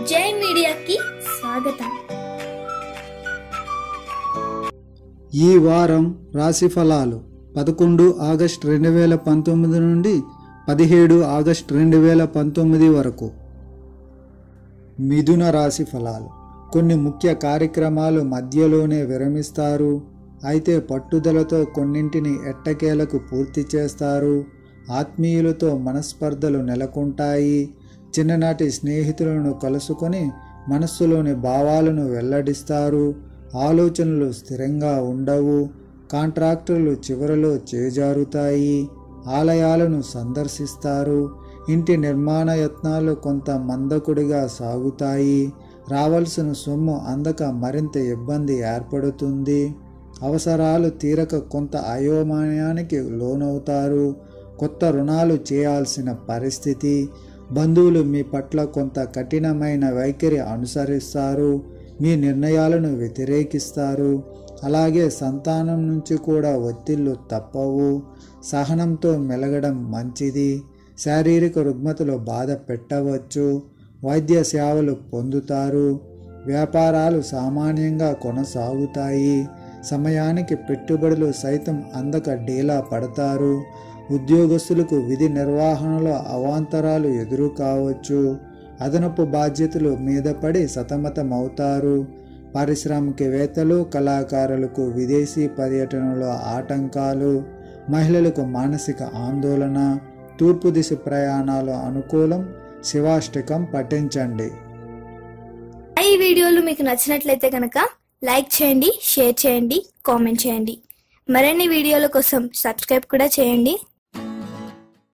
జై మీడియాకి స్వాగతం ఈ వారం రాశి ఫలాలు పదకొండు ఆగస్ట్ రెండు వేల పంతొమ్మిది నుండి పదిహేడు ఆగస్ట్ రెండు వేల పంతొమ్మిది వరకు మిథున రాశి ఫలాలు కొన్ని ముఖ్య కార్యక్రమాలు మధ్యలోనే విరమిస్తారు అయితే పట్టుదలతో కొన్నింటిని ఎట్టకేలకు పూర్తి చేస్తారు ఆత్మీయులతో మనస్పర్ధలు నెలకొంటాయి చిన్ననాటి స్నేహితులను కలుసుకొని మనస్సులోని భావాలను వెల్లడిస్తారు ఆలోచనలు స్థిరంగా ఉండవు కాంట్రాక్టులు చివరలో చేజారుతాయి ఆలయాలను సందర్శిస్తారు ఇంటి నిర్మాణ యత్నాలు కొంత మందకుడిగా సాగుతాయి రావాల్సిన సొమ్ము అందక మరింత ఇబ్బంది ఏర్పడుతుంది అవసరాలు తీరక కొంత అయోమయానికి లోనవుతారు కొత్త రుణాలు చేయాల్సిన పరిస్థితి బంధువులు మీ పట్ల కొంత కఠినమైన వైఖరి అనుసరిస్తారు మీ నిర్ణయాలను వ్యతిరేకిస్తారు అలాగే సంతానం నుంచి కూడా ఒత్తిళ్లు తప్పవు సహనంతో మెలగడం మంచిది శారీరక రుగ్మతలు బాధ పెట్టవచ్చు వైద్య సేవలు పొందుతారు వ్యాపారాలు సామాన్యంగా కొనసాగుతాయి సమయానికి పెట్టుబడులు సైతం అందక డీలా పడతారు ఉద్యోగస్తులకు విధి నిర్వహణలో అవాంతరాలు ఎదురు కావచ్చు అదనపు బాధ్యతలు మీద పడి సతమతమవుతారు పారిశ్రామికవేత్తలు కళాకారులకు విదేశీ పర్యటనలో ఆటంకాలు మహిళలకు మానసిక ఆందోళన తూర్పు దిశ ప్రయాణాలు అనుకూలం శివాష్టకం పఠించండి ఈ వీడియోలు మీకు నచ్చినట్లయితే కనుక లైక్ చేయండి షేర్ చేయండి కామెంట్ చేయండి మరిన్ని వీడియోల కోసం సబ్స్క్రైబ్ కూడా చేయండి